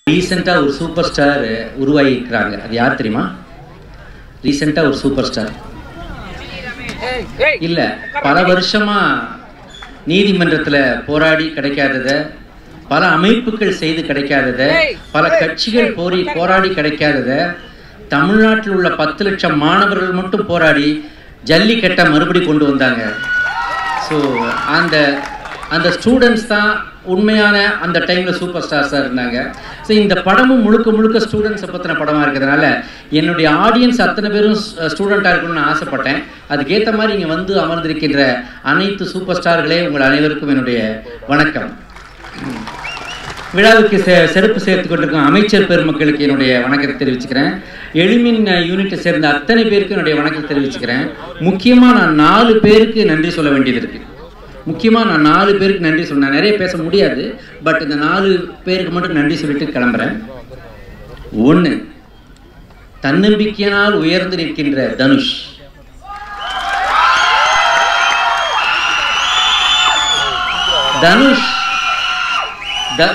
ரீசெண்டாக ஒரு super star உருவாகி இருக்கிறாங்க அது யார் தெரியுமா ரீசெண்டாக ஒரு சூப்பர் ஸ்டார் இல்லை பல வருஷமா நீதிமன்றத்தில் போராடி கிடைக்காதத பல அமைப்புகள் செய்து கிடைக்காதத பல கட்சிகள் போரி போராடி கிடைக்காதத தமிழ்நாட்டில் உள்ள பத்து லட்சம் மாணவர்கள் மட்டும் போராடி ஜல்லிக்கட்டை மறுபடி கொண்டு வந்தாங்க ஸோ அந்த அந்த ஸ்டூடெண்ட்ஸ் தான் உண்மையான அந்த டைமில் சூப்பர் ஸ்டார்ஸாக இருந்தாங்க ஸோ இந்த படமும் முழுக்க முழுக்க ஸ்டூடெண்ட்ஸை பற்றின படமாக இருக்கிறதுனால என்னுடைய ஆடியன்ஸ் அத்தனை பேரும் ஸ்டூடெண்ட்டாக இருக்கணும்னு நான் ஆசைப்பட்டேன் அதுக்கேற்ற மாதிரி இங்கே வந்து அமர்ந்திருக்கின்ற அனைத்து சூப்பர் ஸ்டார்களே உங்கள் அனைவருக்கும் என்னுடைய வணக்கம் விழாவுக்கு செ செருப்பு சேர்த்து கொண்டிருக்கும் அமைச்சர் பெருமக்களுக்கு என்னுடைய வணக்கத்தை தெரிவிச்சுக்கிறேன் எளிமின் யூனிட்டை சேர்ந்த அத்தனை பேருக்கு என்னுடைய வணக்கத்தை தெரிவிச்சுக்கிறேன் முக்கியமாக நான் நாலு பேருக்கு நன்றி சொல்ல வேண்டியது இருக்குது முக்கியமாக நான் நாலு பேருக்கு நன்றி சொன்னேன் நிறைய பேச முடியாது பட் இந்த நாலு பேருக்கு மட்டும் நன்றி சொல்லிட்டு கிளம்புறேன் ஒன்று தன்னம்பிக்கையினால் உயர்ந்து நிற்கின்ற தனுஷ் தனுஷ் த-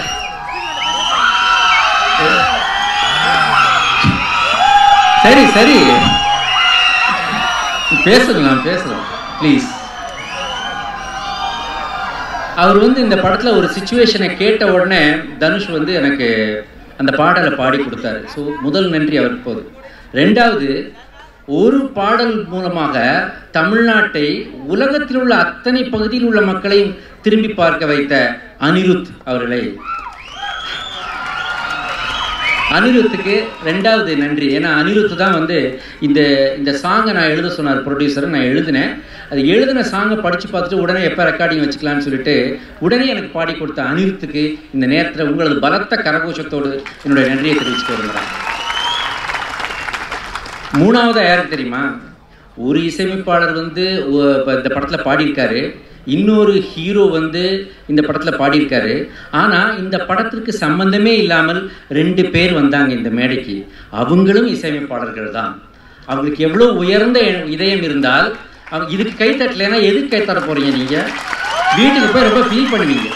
சரி சரி பேசலாம் பேசலாம் ப்ளீஸ் அவர் வந்து இந்த படத்தில் ஒரு சுச்சுவேஷனை கேட்ட உடனே தனுஷ் வந்து எனக்கு அந்த பாடலை பாடி கொடுத்தாரு ஸோ முதல் நன்றி அவருக்கு போகுது ரெண்டாவது ஒரு பாடல் மூலமாக தமிழ்நாட்டை உலகத்தில் உள்ள அத்தனை பகுதியில் உள்ள மக்களையும் திரும்பி பார்க்க வைத்த அனிருத் அவர்களை அனிருத்துக்கு ரெண்டாவது நன்றி ஏன்னா அனிருத் தான் வந்து இந்த இந்த சாங்கை நான் எழுத சொன்னார் ப்ரொடியூசர் நான் எழுதினேன் அது எழுதின சாங்கை படித்து பார்த்துட்டு உடனே எப்போ ரெக்கார்டிங் வச்சுக்கலாம்னு சொல்லிட்டு உடனே எனக்கு பாடி கொடுத்த அனிருத்துக்கு இந்த நேரத்தில் உங்களது பலத்த கரகோஷத்தோடு என்னுடைய நன்றியை தெரிவிச்சுட்டு வருகிறேன் மூணாவது யாருக்கு தெரியுமா ஒரு இசையமைப்பாளர் வந்து ஒ- இப்ப இந்த படத்தில் பாடியிருக்காரு இன்னொரு ஹீரோ வந்து இந்த படத்தில் பாடியிருக்காரு ஆனால் இந்த படத்திற்கு சம்பந்தமே இல்லாமல் ரெண்டு பேர் வந்தாங்க இந்த மேடைக்கு அவங்களும் இசையமைப்பாளர்கள் தான் அவங்களுக்கு எவ்வளோ உயர்ந்த இதயம் இருந்தால் அவங்க இதுக்கு கை தட்டலைன்னா எதுக்கு கை தர போகிறீங்க நீங்கள் வீட்டுக்கு போய் ரொம்ப ஃபீல் பண்ணுவீங்க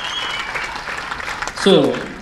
ஸோ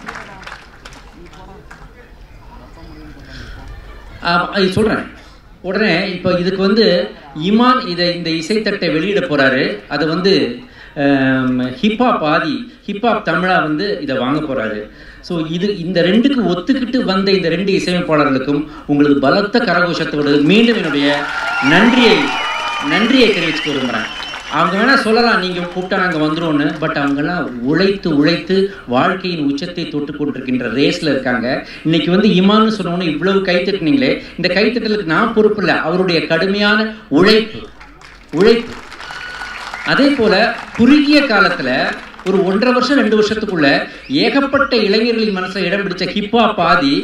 அது சொல்கிறேன் உடனே இப்போ இதுக்கு வந்து இமான் இதை இந்த இசைத்தட்டை வெளியிட போகிறாரு அதை வந்து ஹிப்ஹாப் ஆதி ஹிப்ஹாப் தமிழா வந்து இதை வாங்க போகிறாரு ஸோ இது இந்த ரெண்டுக்கு ஒத்துக்கிட்டு வந்த இந்த ரெண்டு இசையமைப்பாளர்களுக்கும் உங்களது பலத்த கரகோஷத்தோடு மீண்டும் என்னுடைய நன்றியை நன்றியை தெரிவிச்சுக்க விரும்புகிறேன் அவங்க வேணா சொல்லலாம் நீங்கள் கூப்பிட்டா நாங்கள் வந்துருவோன்னு பட் அவங்கெல்லாம் உழைத்து உழைத்து வாழ்க்கையின் உச்சத்தை தொட்டு கொண்டிருக்கின்ற ரேஸில் இருக்காங்க இன்னைக்கு வந்து இமான்னு சொன்னோன்னு இவ்வளவு கைத்தட்டினீங்களே இந்த கைத்தட்டலுக்கு நான் பொறுப்பு இல்லை அவருடைய கடுமையான உழைப்பு உழைப்பு அதே போல குறுகிய காலத்துல ஒரு ஒன்றரை வருஷம் ரெண்டு வருஷத்துக்குள்ள ஏகப்பட்ட இளைஞர்களின் மனசுல இடம் பிடிச்ச ஹிப்ஹாப் ஆதி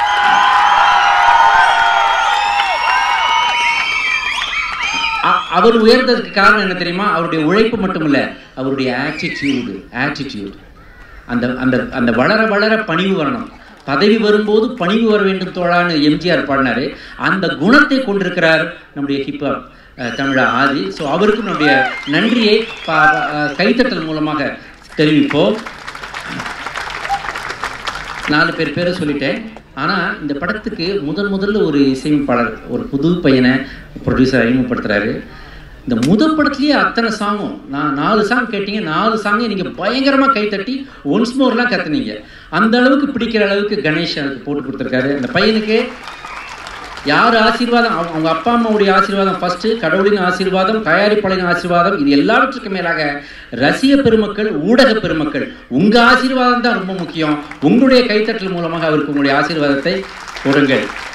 அ- அவர் உயர்ந்ததுக்கு காரணம் என்ன தெரியுமா அவருடைய உழைப்பு மட்டும் இல்ல அவருடைய ஆட்டிடியூடு ஆட்டிடியூட் அந்த அந்த அந்த வளர வளர பணிவு வரணும் பதவி வரும்போது பணிவு வர வேண்டும் தோழான்னு எம்ஜிஆர் பாடினாரு அந்த குணத்தை கொண்டிருக்கிறார் நம்முடைய ஹிப்ஹாப் அஹ், தமிழா ஆதி ஸோ அவருக்கும் நம்முடைய நன்றியை ப- ப- அஹ், கைத்தட்டல் மூலமாக தெரிவிப்போம் நாலு பேர் பேரை சொல்லிட்டேன் ஆனால் இந்த படத்துக்கு முதன் முதல்ல ஒரு இசையமைப்பாளர் ஒரு புது பையனை ப்ரொடியூசர் அறிமுகப்படுத்துறாரு இந்த முதல் படத்துலேயே அத்தனை சாங்கும் நான் நாலு சாங் கேட்டீங்க நாலு சாங்கையும் நீங்கள் பயங்கரமாக கைத்தட்டி ஒன்ஸ் மோர்லாம் கத்துனீங்க அந்த அளவுக்கு பிடிக்கிற அளவுக்கு கணேஷ் எனக்கு போட்டு கொடுத்துருக்காரு அந்த பையனுக்கு யார் ஆசீர்வாதம் அவங்க அவங்க அப்பா அம்மாவுடைய ஆசீர்வாதம் ஃபர்ஸ்ட் கடவுளின் ஆசீர்வாதம் தயாரிப்பாளரின் ஆசீர்வாதம் இது எல்லாவற்றுக்கும் மேலாக ரசிக பெருமக்கள் ஊடக பெருமக்கள் உங்க ஆசீர்வாதம் தான் ரொம்ப முக்கியம் உங்களுடைய கைத்தட்டல் மூலமாக அவருக்கு உங்களுடைய ஆசீர்வாதத்தை கொடுங்கள்